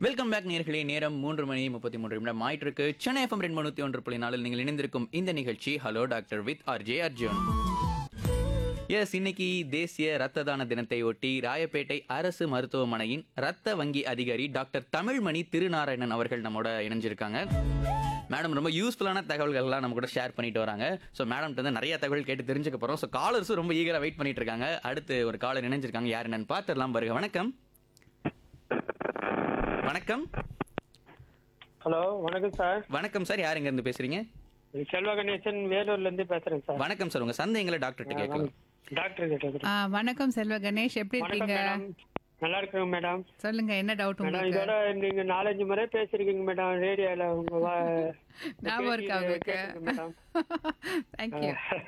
Welcome back நேர்களே நேரம் மூன்று மணி முப்பத்தி மூன்று நிமிடம் ஆயிட்டு இருக்கு சென்னை எஃப்எம் ரெண்டு முன்னூத்தி ஒன்று புள்ளி நாலில் நீங்கள் இணைந்திருக்கும் இந்த நிகழ்ச்சி hello doctor with RJ Arjun S இன்னைக்கு தேசிய ரத்த தான தினத்தை ஒட்டி ராயப்பேட்டை அரசு மருத்துவமனையின் ரத்த வங்கி அதிகாரி டாக்டர் தமிழ்மணி திருநாராயணன் அவர்கள் நம்மோட இணைஞ்சிருக்காங்க மேடம் ரொம்ப யூஸ்ஃபுல்லான தகவல்கள்லாம் நம்ம கூட ஷேர் பண்ணிட்டு வராங்க ஸோ மேடம்கிட்ட வந்து நிறைய தகவல் கேட்டு தெரிஞ்சுக்க போகிறோம் ஸோ காலர்ஸும் ரொம்ப ஈகராக வெயிட் பண்ணிட்டு இருக்காங்க அடுத்து ஒரு காலர் இணைஞ்சிருக்காங்க யார் என்னன்னு பார்த்துடலாம் பாருங்க வணக்கம் வணக்கம் ஹலோ வணக்கம் சார் வணக்கம் சார் யார் இருந்து பேசுறீங்க செல்வ கணேசன் வேலூர்ல இருந்து பேசுறேன் சார் வணக்கம் சார் உங்க சந்தைங்களை டாக்டர்கிட்ட கேட்கலாம் டாக்டர் கிட்ட ஆ, வணக்கம் செல்வ கணேஷ் எப்படி வணக்கம் இருக்கீங்க மேடம் நல்லா இருக்குங்க மேடம் சொல்லுங்க என்ன டவுட் மேடம் உங்களுக்கு இதோட நீங்க நாலஞ்சு முறை பேசிருக்கீங்க மேடம் ரேடியோல உங்க வா- ஞாபகம் இருக்கா பேட்டி உங்களுக்கு கேட்டிருக்கேன் மேடம் தேங்க்யூ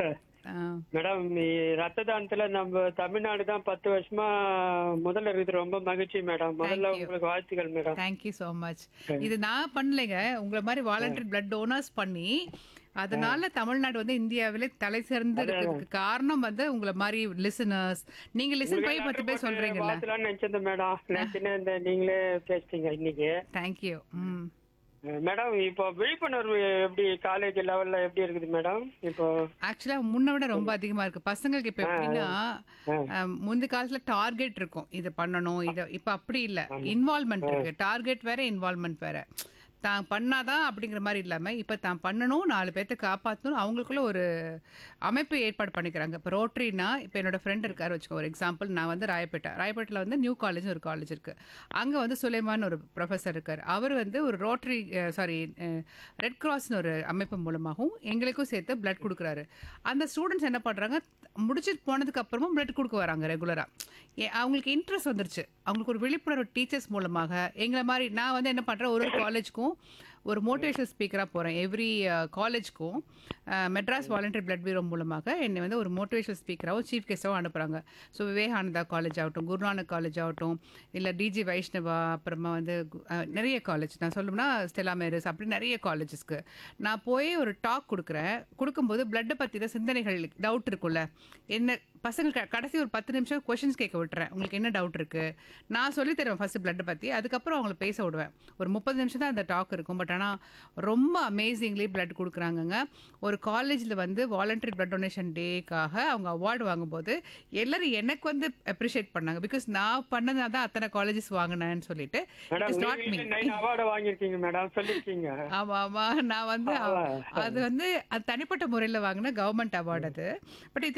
மேடம் இ- ரத்த தானத்துல நம்ம தமிழ்நாடு தான் பத்து வருஷமா முதல்ல இருக்குது ரொம்ப மகிழ்ச்சி மேடம் முதல்ல Thank you. உங்களுக்கு வாழ்த்துக்கள் மேடம் தேங்க்யூ ஸோ மச் இது நான் பண்ணலைங்க உங்களை மாதிரி வாலண்டரி பிளட் டோனர்ஸ் பண்ணி அதனால தமிழ்நாடு வந்து இந்தியாவிலே தலை சிறந்து இருக்கிறதுக்கு காரணம் வந்து உங்களை மாதிரி லிசனர்ஸ் நீங்க லிசன் பண்ணி பத்து பேர் சொல்றீங்கல்ல வாழ்த்துலாம்னு நினைச்சிருந்தேன் மேடம் நினைச்சுன்னு இந்த நீங்களே பேசிட்டீங்க இன்னைக்கு தேங்க்யூ ம் மேடம் இப்போ விழிப்புணர்வு எப்படி காலேஜ் லெவல்ல எப்படி இருக்குது மேடம் இப்போ ஆக்சுவலா முன்ன விட ரொம்ப அதிகமா இருக்கு பசங்களுக்கு இப்ப எப்படின்னா அஹ், முந்தி காலத்துல டார்கெட் இருக்கும் இது பண்ணணும் இது இப்ப அப்படி இல்ல இன்வால்மெண்ட் இருக்கு டார்கெட் வேற இன்வால்மெண்ட் வேற தான் பண்ணாதான் அப்படிங்கிற மாதிரி இல்லாம இப்ப தான் பண்ணணும் நாலு பேர்த்த காப்பாற்றணும் அவங்களுக்குள்ள ஒரு அமைப்பு ஏற்பாடு பண்ணிக்கிறாங்க இப்போ ரோட்டரினா இப்போ என்னோட ஃப்ரெண்ட் இருக்காரு வச்சுக்கோ ஒரு எக்ஸாம்பிள் நான் வந்து ராயப்பேட்டை ராயப்பேட்டில் வந்து நியூ காலேஜ் ஒரு காலேஜ் இருக்கு அங்க வந்து சுலைமான் ஒரு ப்ரொஃபஸர் இருக்கார் அவர் வந்து ஒரு ரோட்டரி சாரி ரெட் கிராஸ்னு ஒரு அமைப்பு மூலமாகவும் எங்களுக்கும் சேர்த்து பிளட் கொடுக்குறாரு அந்த ஸ்டூடெண்ட்ஸ் என்ன பண்றாங்க முடிச்சுட்டு போனதுக்கு அப்புறமும் பிளட் கொடுக்க வராங்க ரெகுலரா அவங்களுக்கு இன்ட்ரெஸ்ட் வந்துருச்சு அவங்களுக்கு ஒரு விழிப்புணர்வு டீச்சர்ஸ் மூலமாக எங்களை மாதிரி நான் வந்து என்ன பண்றேன் ஒரு ஒரு காலேஜ்க்கும் ஒரு மோட்டிவேஷனல் ஸ்பீக்கராக போகிறேன் எவ்ரி காலேஜ்க்கும் மெட்ராஸ் வாலண்டரி பிளட் பீரோ மூலமாக என்னை வந்து ஒரு மோட்டிவேஷனல் ஸ்பீக்கராகவும் சீஃப் கெஸ்ட்டாகவும் அனுப்புகிறாங்க ஸோ விவேகானந்தா காலேஜ் ஆகட்டும் குருநானக் காலேஜ் ஆகட்டும் இல்லை டிஜி வைஷ்ணவா அப்புறமா வந்து கு- அஹ், நிறைய காலேஜ் நான் சொல்லணும்னா ஸ்டெலா மேரிஸ் அப்படி நிறைய காலேஜஸ்க்கு நான் போய் ஒரு டாக் கொடுக்குறேன் கொடுக்கும்போது பிளட்டை பற்றின சிந்தனைகள் டவுட் இருக்கும்ல என்ன பசங்க க- கடைசி ஒரு பத்து நிமிஷம் கொஷின்ஸ் கேட்க விட்டுறேன் உங்களுக்கு என்ன டவுட் இருக்கு நான் சொல்லி தருவேன் ஃபர்ஸ்ட் பிளட்டை பற்றி அதுக்கப்புறம் அவங்கள பேச விடுவேன் ஒரு முப்பது நிமிஷம் தான் அந்த டாக் இருக்கும் பட் ஆனால் ரொம்ப அமேசிங்லி பிளட் கொடுக்குறாங்கங்க ஒரு காலேஜில் வந்து வாலண்டரி பிளட் டொனேஷன் டேக்காக அவங்க அவார்டு வாங்கும்போது எல்லாரும் எனக்கு வந்து அப்ரிஷியேட் பண்ணாங்க பிகாஸ் நான் பண்ணதுனால தான் அத்தனை காலேஜஸ் வாங்கினேன்னு சொல்லிட்டு மேடம் நாட் மீ நீங்க நைன் அவார்டு வாங்கியிருக்கீங்க மேடம் சொல்லிருக்கீங்க ஆமா ஆமா நான் வந்து அவ- அது வந்து அது தனிப்பட்ட முறையில் வாங்கின கவர்மெண்ட் அவார்டு அது பட் இது